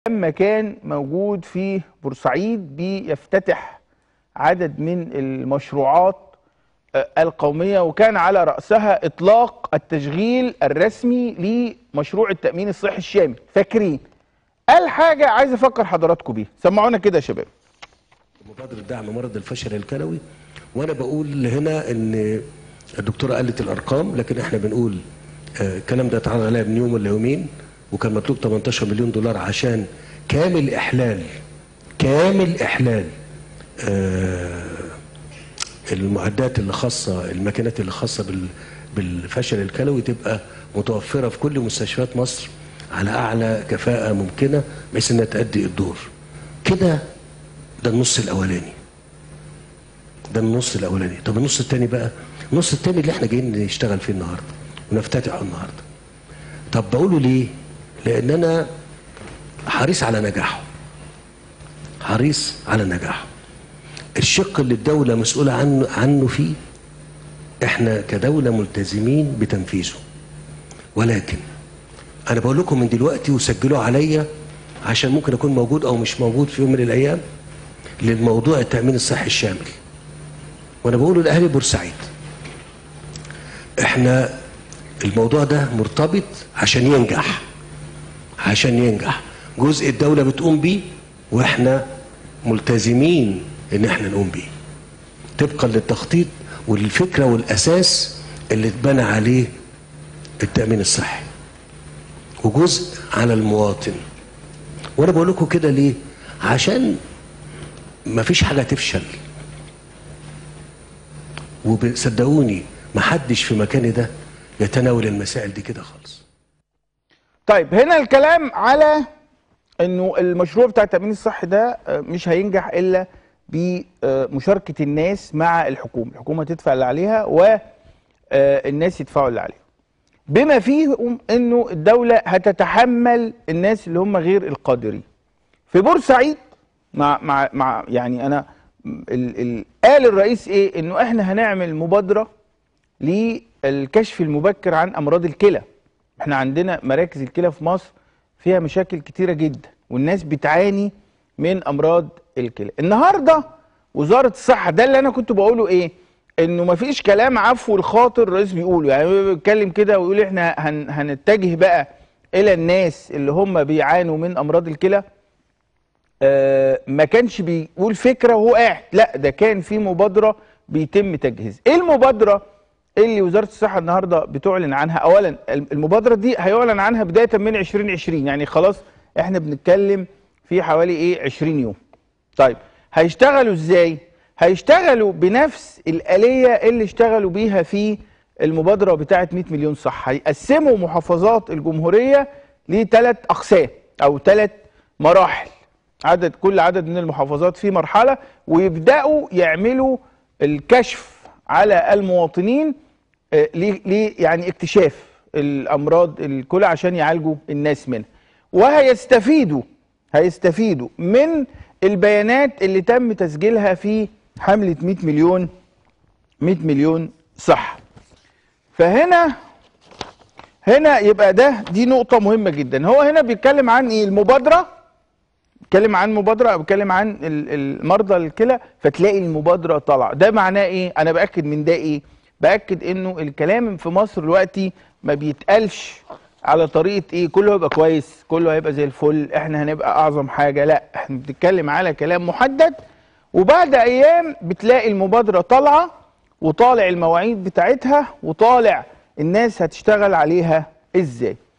لما كان موجود في بورسعيد بيفتتح عدد من المشروعات آه، القومية وكان على رأسها إطلاق التشغيل الرسمي لمشروع التأمين الصحي الشامل فاكرين قال حاجة عايز أفكر حضراتكم بيها سمعونا كده يا شباب مبادرة دعم مرض الفشل الكلوي وانا بقول هنا ان الدكتورة قالت الارقام لكن احنا بنقول آه، الكلام ده اتعرض عليها من يوم ولا يومين وكان مطلوب 18 مليون دولار عشان كامل احلال كامل احلال آه، المعدات اللي خاصة الماكينات اللي خاصة بال- بالفشل الكلوي تبقى متوفرة في كل مستشفيات مصر على أعلى كفاءة ممكنة بحيث إنها تأدي الدور كده ده النص الأولاني ده النص الأولاني طب النص التاني بقى النص التاني اللي احنا جايين نشتغل فيه النهاردة ونفتتحه النهاردة طب بقوله ليه لأن أنا حريص على نجاحه حريص على نجاحه الشق اللي الدولة مسؤولة عنه عنه فيه احنا كدولة ملتزمين بتنفيذه ولكن انا بقول لكم من دلوقتي وسجلوا عليا عشان ممكن اكون موجود او مش موجود في يوم من الايام للموضوع التأمين الصحي الشامل وانا بقوله لاهالي بورسعيد احنا الموضوع ده مرتبط عشان ينجح عشان ينجح جزء الدولة بتقوم بيه واحنا ملتزمين ان احنا نقوم بيه طبقا للتخطيط والفكرة والاساس اللي اتبنى عليه التأمين الصحي وجزء على المواطن وانا بقول لكم كده ليه عشان ما فيش حاجة تفشل وصدقوني ما حدش في مكاني ده يتناول المسائل دي كده خالص طيب هنا الكلام على انه المشروع بتاع التامين الصحي ده آه، مش هينجح الا بمشاركه الناس مع الحكومه، الحكومه تدفع اللي عليها والناس يدفعوا اللي عليهم. بما فيهم انه الدوله هتتحمل الناس اللي هم غير القادرين. في بورسعيد مع مع مع يعني انا ال ال قال الرئيس ايه؟ انه احنا هنعمل مبادره للكشف المبكر عن امراض الكلى. احنا عندنا مراكز الكلى في مصر فيها مشاكل كتيرة جدا والناس بتعاني من امراض الكلى النهارده وزارة الصحة ده اللي انا كنت بقوله ايه انه مفيش كلام عفو الخاطر الرئيس بيقوله يعني هو بيتكلم كده ويقول احنا هن هنتجه بقى الى الناس اللي هم بيعانوا من امراض الكلى آه، ما كانش بيقول فكره وهو قاعد لا ده كان في مبادره بيتم تجهيزها ايه المبادره اللي وزاره الصحه النهارده بتعلن عنها اولا المبادره دي هيعلن عنها بدايه من 2020 يعني خلاص احنا بنتكلم في حوالي ايه 20 يوم طيب هيشتغلوا ازاي هيشتغلوا بنفس الآلية اللي اشتغلوا بيها في المبادرة بتاعة 100 مليون صح هيقسموا محافظات الجمهورية لثلاث أقسام أو ثلاث مراحل عدد كل عدد من المحافظات في مرحلة ويبدأوا يعملوا الكشف على المواطنين آه، ليه ليه يعني اكتشاف الأمراض الكلى عشان يعالجوا الناس منها وهيستفيدوا هيستفيدوا من البيانات اللي تم تسجيلها في حملة 100 مليون 100 مليون صح فهنا هنا يبقى ده دي نقطة مهمة جدا هو هنا بيتكلم عن ايه المبادرة بيتكلم عن مبادرة او بيتكلم عن ال- المرضى الكلى فتلاقي المبادرة طالعة ده معناه ايه انا باكد من ده ايه باكد انه الكلام في مصر دلوقتي ما بيتقالش على طريقة ايه كله هيبقى كويس كله هيبقى زي الفل احنا هنبقى اعظم حاجة لا احنا بنتكلم على كلام محدد وبعد ايام بتلاقي المبادرة طالعة وطالع المواعيد بتاعتها وطالع الناس هتشتغل عليها ازاي